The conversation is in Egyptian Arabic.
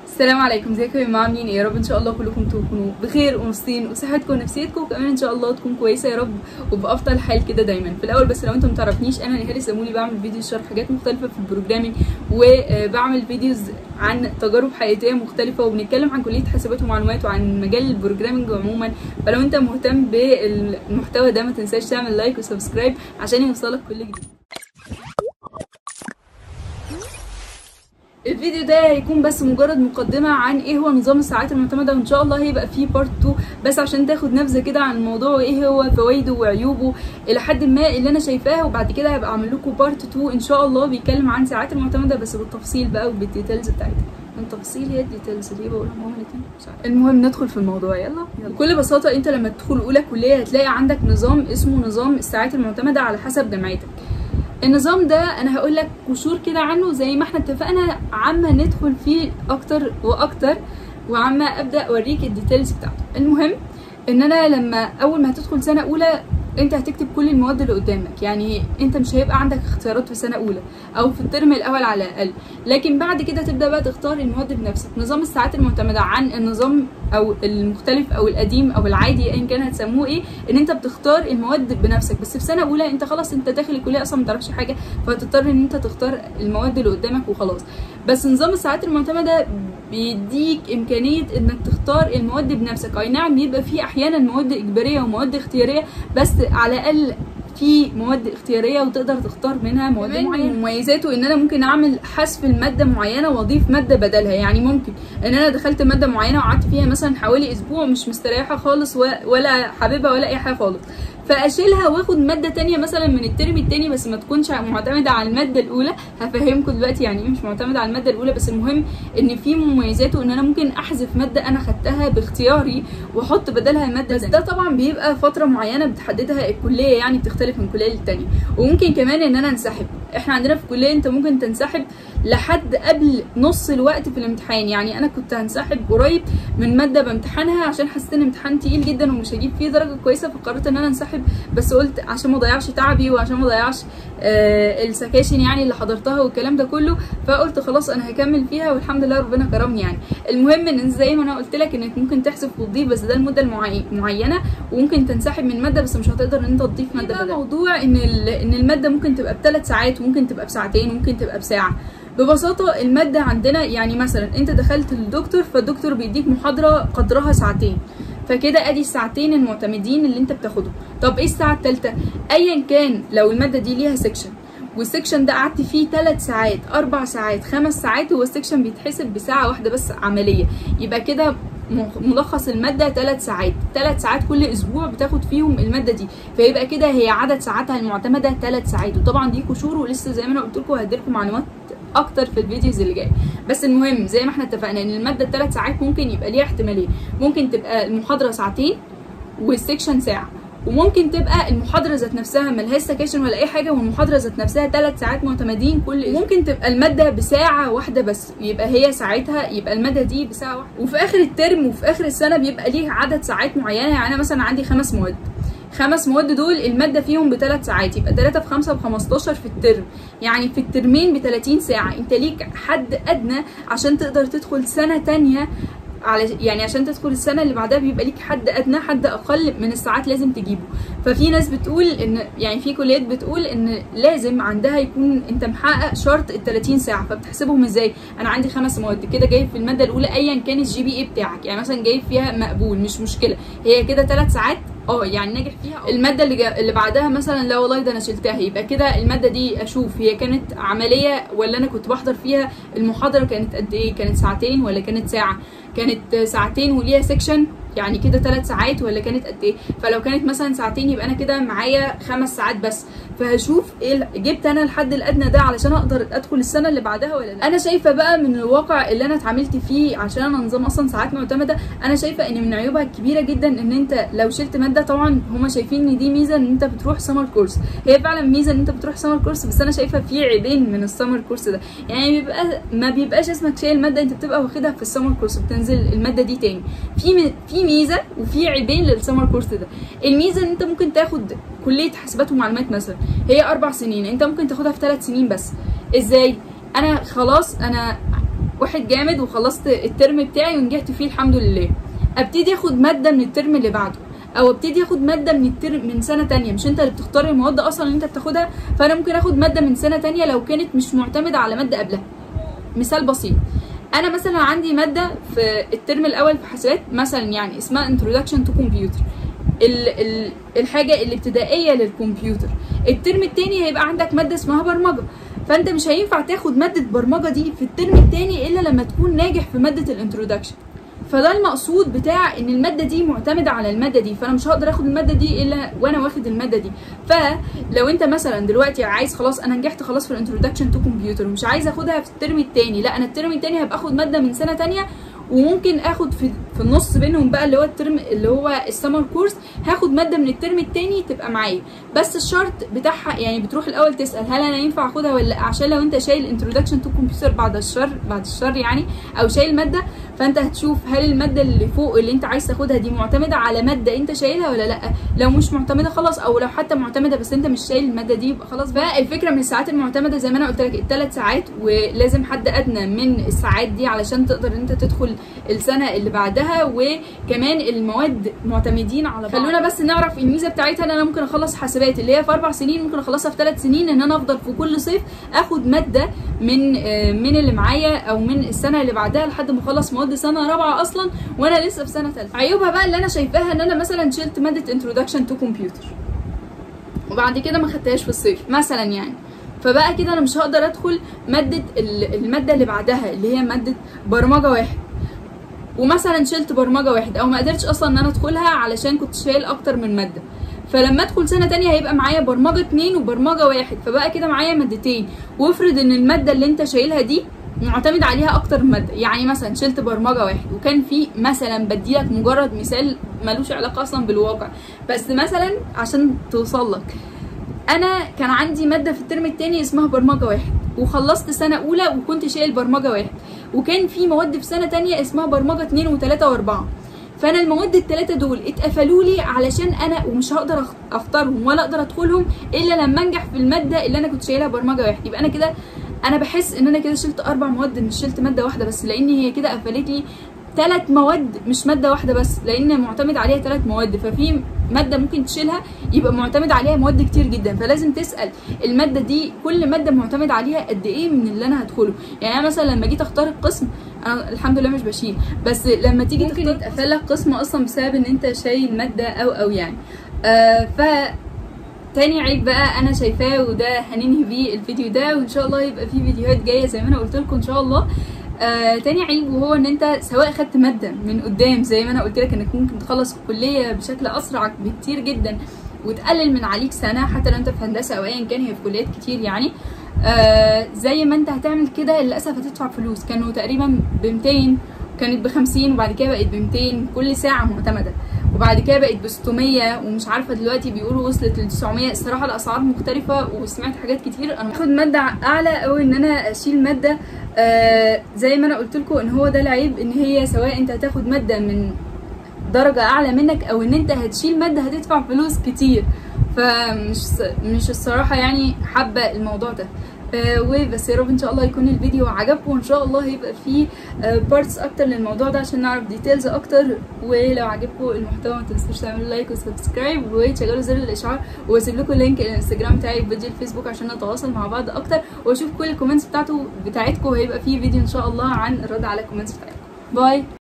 السلام عليكم ازيكم يا جماعه عاملين ايه يا رب ان شاء الله كلكم تكونوا بخير ومبسوطين وصحتكم ونفسيتكم وكمان ان شاء الله تكون كويسه يا رب وبافضل حال كده دايما في الاول بس لو انتم متعرفنيش انا نهال سامولي بعمل فيديوز شرح حاجات مختلفه في البروجرامينج وبعمل فيديوز عن تجارب حياتيه مختلفه وبنتكلم عن كليه حاسبات ومعلومات وعن مجال البروجرامينج عموما فلو انت مهتم بالمحتوى ده ما تنساش تعمل لايك وسبسكرايب عشان يوصلك كل جديد الفيديو ده هيكون بس مجرد مقدمة عن ايه هو نظام الساعات المعتمدة وان شاء الله هيبقى فيه بارت 2 بس عشان تاخد نبذة كده عن الموضوع وايه هو فوائده وعيوبه الى حد ما اللي انا شايفاه وبعد كده هبقى اعمل لكم بارت 2 ان شاء الله بيتكلم عن الساعات المعتمدة بس بالتفصيل بقى وبالديتيلز بتاعتها التفاصيل هي الديتيلز ليه بقول هما الاثنين المهم ندخل في الموضوع يلا يلا بكل بساطة انت لما تدخل اولى كلية هتلاقي عندك نظام اسمه نظام الساعات المعتمدة على حسب جامعتك النظام ده انا هقول لك قشور كده عنه زي ما احنا اتفقنا عما ندخل فيه اكتر واكتر وعما ابدا اوريك الديتيلز بتاعته المهم ان انا لما اول ما هتدخل سنه اولى انت هتكتب كل المواد اللي قدامك يعني انت مش هيبقى عندك اختيارات في سنه اولى او في الترم الاول على الاقل لكن بعد كده تبدا بقى تختار المواد بنفسك نظام الساعات المعتمده عن النظام او المختلف او القديم او العادي ايا كان هتسموه ايه ان انت بتختار المواد بنفسك بس في سنه اولى انت خلاص انت داخل الكليه اصلا ما تعرفش حاجه فهتضطر ان انت تختار المواد اللي قدامك وخلاص بس نظام الساعات المعتمده بيديك امكانيه انك تختار المواد بنفسك اي نعم بيبقى فيه احيانا مواد اجباريه ومواد اختياريه بس على الاقل في مواد اختياريه وتقدر تختار منها مواد معينه مميزاته ان انا ممكن اعمل حذف الماده معينه واضيف ماده بدلها يعني ممكن ان انا دخلت ماده معينه وقعدت فيها مثلا حوالي اسبوع مش مستريحه خالص ولا حاببها ولا اي حاجه خالص فاشيلها واخد ماده تانية مثلا من الترم التاني بس ما تكونش معتمده على الماده الاولى هفهمكم دلوقتي يعني ايه مش معتمده على الماده الاولى بس المهم ان في مميزاته ان انا ممكن احذف ماده انا خدتها باختياري واحط بدلها ماده بس ده طبعا بيبقى فتره معينه بتحددها الكليه يعني بتختلف من كليه للتانيه وممكن كمان ان انا انسحب احنا عندنا في الكليه انت ممكن تنسحب لحد قبل نص الوقت في الامتحان يعني انا كنت هنسحب قريب من ماده بامتحانها عشان حسيت ان الامتحان تقيل جدا ومش هجيب فيه درجه كويسه فقررت ان انا انسحب بس قلت عشان ما اضيعش تعبي وعشان ما اضيعش آه السكاشن يعني اللي حضرتها والكلام ده كله فقلت خلاص انا هكمل فيها والحمد لله ربنا كرمني يعني المهم ان زي ما انا قلت لك انك ممكن تحذف وتضيف بس ده المده المعينه وممكن تنسحب من ماده بس مش هتقدر ان انت تضيف ماده بدل موضوع ان ان الماده ممكن تبقى بثلاث ساعات وممكن تبقى بساعتين وممكن تبقى بساعه ببساطة المادة عندنا يعني مثلا انت دخلت للدكتور فالدكتور بيديك محاضرة قدرها ساعتين فكده ادي الساعتين المعتمدين اللي انت بتاخدهم طب ايه الساعة التالتة ايا كان لو المادة دي ليها سيكشن والسكشن ده قعدت فيه 3 ساعات 4 ساعات 5 ساعات هو السكشن بيتحسب بساعة واحدة بس عملية يبقى كده ملخص المادة 3 ساعات 3 ساعات كل اسبوع بتاخد فيهم المادة دي فيبقى كده هي عدد ساعاتها المعتمدة 3 ساعات وطبعا دي قشور ولسه زي ما انا قلت لكم هديلكم معلومات اكتر في الفيديوز اللي جايه بس المهم زي ما احنا اتفقنا ان الماده الثلاث ساعات ممكن يبقى ليها احتمالين ممكن تبقى المحاضره ساعتين والسكشن ساعه وممكن تبقى المحاضره ذات نفسها ملهاش سكاشن ولا اي حاجه والمحاضره ذات نفسها ثلاث ساعات معتمدين كل اسبوع ممكن تبقى الماده بساعه واحده بس يبقى هي ساعتها يبقى الماده دي بساعه واحده وفي اخر الترم وفي اخر السنه بيبقى ليه عدد ساعات معينه يعني انا مثلا عندي خمس مواد خمس مواد دول المادة فيهم بثلاث ساعات يبقى 3 في 5 ب 15 في الترم يعني في الترمين ب 30 ساعة انت ليك حد ادنى عشان تقدر تدخل سنة تانية على يعني عشان تدخل السنه اللي بعدها بيبقى ليك حد ادنى حد اقل من الساعات لازم تجيبه ففي ناس بتقول ان يعني في كليات بتقول ان لازم عندها يكون انت محقق شرط ال 30 ساعه فبتحسبهم ازاي انا عندي خمس مواد كده جايب في الماده الاولى ايا كان الجي بي اي بتاعك يعني مثلا جايب فيها مقبول مش مشكله هي كده ثلاث ساعات اه يعني ناجح فيها أوه. الماده اللي, جا... اللي بعدها مثلا لا والله ده انا شلتها يبقى كده الماده دي اشوف هي كانت عمليه ولا انا كنت بحضر فيها المحاضره كانت قد ايه كانت ساعتين ولا كانت ساعه كانت ساعتين وليها سيكشن يعني كده ثلاث ساعات ولا كانت قد ايه فلو كانت مثلا ساعتين يبقى انا كده معايا خمس ساعات بس فهشوف ايه جبت انا الحد الادنى ده علشان اقدر ادخل السنه اللي بعدها ولا لا انا شايفه بقى من الواقع اللي انا اتعاملت فيه عشان انا نظام اصلا ساعات معتمده انا شايفه ان من عيوبها الكبيره جدا ان انت لو شلت ماده طبعا هما شايفين ان دي ميزه ان انت بتروح سمر كورس هي فعلا ميزه ان انت بتروح سمر كورس بس انا شايفه في عيبين من السمر كورس ده يعني بيبقى ما بيبقاش اسمك شايل ماده انت بتبقى واخدها في السمر كورس بتنزل الماده دي تاني في في ميزه وفي عيبين للسمر كورس ده الميزه ان انت ممكن تاخد كليه حاسبات ومعلومات مثلا هي اربع سنين انت ممكن تاخدها في ثلاث سنين بس ازاي انا خلاص انا واحد جامد وخلصت الترم بتاعي ونجحت فيه الحمد لله ابتدي اخد ماده من الترم اللي بعده او ابتدي اخد ماده من الترم من سنه تانية مش انت اللي بتختار المواد اصلا اللي انت بتاخدها فانا ممكن اخد ماده من سنه تانية لو كانت مش معتمده على ماده قبلها مثال بسيط انا مثلا عندي ماده في الترم الاول في حاسبات مثلا يعني اسمها introduction to computer ال ال الحاجه الابتدائيه للكمبيوتر الترم التاني هيبقى عندك ماده اسمها برمجه فانت مش هينفع تاخد ماده برمجه دي في الترم التاني الا لما تكون ناجح في ماده الانترودكشن فده المقصود بتاع ان الماده دي معتمده على الماده دي فانا مش هقدر اخد الماده دي الا وانا واخد الماده دي فلو انت مثلا دلوقتي عايز خلاص انا نجحت خلاص في الانترودكشن تو كمبيوتر ومش عايز اخدها في الترم التاني لا انا الترم التاني هبقى اخد ماده من سنه تانية وممكن اخد في في النص بينهم بقى اللي هو الترم اللي هو السمر كورس هاخد ماده من الترم التاني تبقى معايا بس الشرط بتاعها يعني بتروح الاول تسال هل انا ينفع اخدها ولا لا عشان لو انت شايل انترودكشن تو كمبيوتر بعد الشر بعد الشر يعني او شايل ماده فانت هتشوف هل الماده اللي فوق اللي انت عايز تاخدها دي معتمده على ماده انت شايلها ولا لا لو مش معتمده خلاص او لو حتى معتمده بس انت مش شايل الماده دي يبقى خلاص بقى الفكره من الساعات المعتمده زي ما انا قلت لك الثلاث ساعات ولازم حد ادنى من الساعات دي علشان تقدر انت تدخل السنه اللي بعدها وكمان المواد معتمدين على بعض خلونا بس نعرف الميزه بتاعتها ان انا ممكن اخلص حاسبات اللي هي في اربع سنين ممكن اخلصها في ثلاث سنين ان انا افضل في كل صيف اخد ماده من من اللي معايا او من السنه اللي بعدها لحد ما اخلص مواد سنه رابعه اصلا وانا لسه في سنه ثالثه عيوبها بقى اللي انا شايفاها ان انا مثلا شلت ماده انترودكشن تو كمبيوتر وبعد كده ما خدتهاش في الصيف مثلا يعني فبقى كده انا مش هقدر ادخل ماده الماده اللي بعدها اللي هي ماده برمجه واحد ومثلا شلت برمجه واحد او ما قدرتش اصلا ان انا ادخلها علشان كنت شايل اكتر من ماده فلما ادخل سنه تانية هيبقى معايا برمجه اتنين وبرمجه واحد فبقى كده معايا مادتين وافرض ان الماده اللي انت شايلها دي معتمد عليها اكتر من ماده يعني مثلا شلت برمجه واحد وكان في مثلا بديلك مجرد مثال ملوش علاقه اصلا بالواقع بس مثلا عشان توصل لك انا كان عندي ماده في الترم التاني اسمها برمجه واحد وخلصت سنه اولى وكنت شايل برمجه واحد وكان في مواد في سنه تانية اسمها برمجه اتنين وتلاته واربعه فانا المواد التلاته دول اتقفلوا لي علشان انا ومش هقدر اختارهم ولا اقدر ادخلهم الا لما انجح في الماده اللي انا كنت شايلها برمجه واحد يبقى انا كده انا بحس ان انا كده شلت اربع مواد مش شلت ماده واحده بس لان هي كده قفلت لي ثلاث مواد مش ماده واحده بس لان معتمد عليها ثلاث مواد ففي ماده ممكن تشيلها يبقى معتمد عليها مواد كتير جدا فلازم تسال الماده دي كل ماده معتمد عليها قد ايه من اللي انا هدخله يعني انا مثلا لما جيت اختار القسم انا الحمد لله مش بشيل بس لما تيجي ممكن تختار يتقفل لك قسم اصلا بسبب ان انت شايل ماده او او يعني آه ف تاني عيب بقى انا شايفاه وده هننهي بيه الفيديو ده وان شاء الله يبقى فيه فيديوهات جايه زي ما انا قلت لكم ان شاء الله آه تاني عيب وهو ان انت سواء خدت ماده من قدام زي ما انا قلت لك انك ممكن تخلص الكليه بشكل اسرع بكتير جدا وتقلل من عليك سنه حتى لو انت في هندسه او ايا كان هي في كليات كتير يعني آه زي ما انت هتعمل كده للاسف هتدفع فلوس كانوا تقريبا ب 200 كانت ب 50 وبعد كده بقت ب 200 كل ساعه معتمده وبعد كده بقت ب 600 ومش عارفه دلوقتي بيقولوا وصلت ل 900 الصراحه الاسعار مختلفه وسمعت حاجات كتير انا باخد ماده اعلى او ان انا اشيل ماده آه زي ما انا قلت لكم ان هو ده العيب ان هي سواء انت هتاخد ماده من درجه اعلى منك او ان انت هتشيل ماده هتدفع فلوس كتير فمش مش الصراحه يعني حابه الموضوع ده آه وبس يا رب ان شاء الله يكون الفيديو عجبكم وان شاء الله هيبقى فيه آه بارتس اكتر للموضوع ده عشان نعرف ديتيلز اكتر ولو عجبكم المحتوى ما تنسوش تعملوا لايك وسبسكرايب وتشغلوا زر الاشعار واسيب لكم لينك الانستجرام بتاعي وفيديو الفيسبوك عشان نتواصل مع بعض اكتر واشوف كل الكومنتس بتاعته بتاعتكم هيبقى فيه فيديو ان شاء الله عن الرد على الكومنتس بتاعتكم باي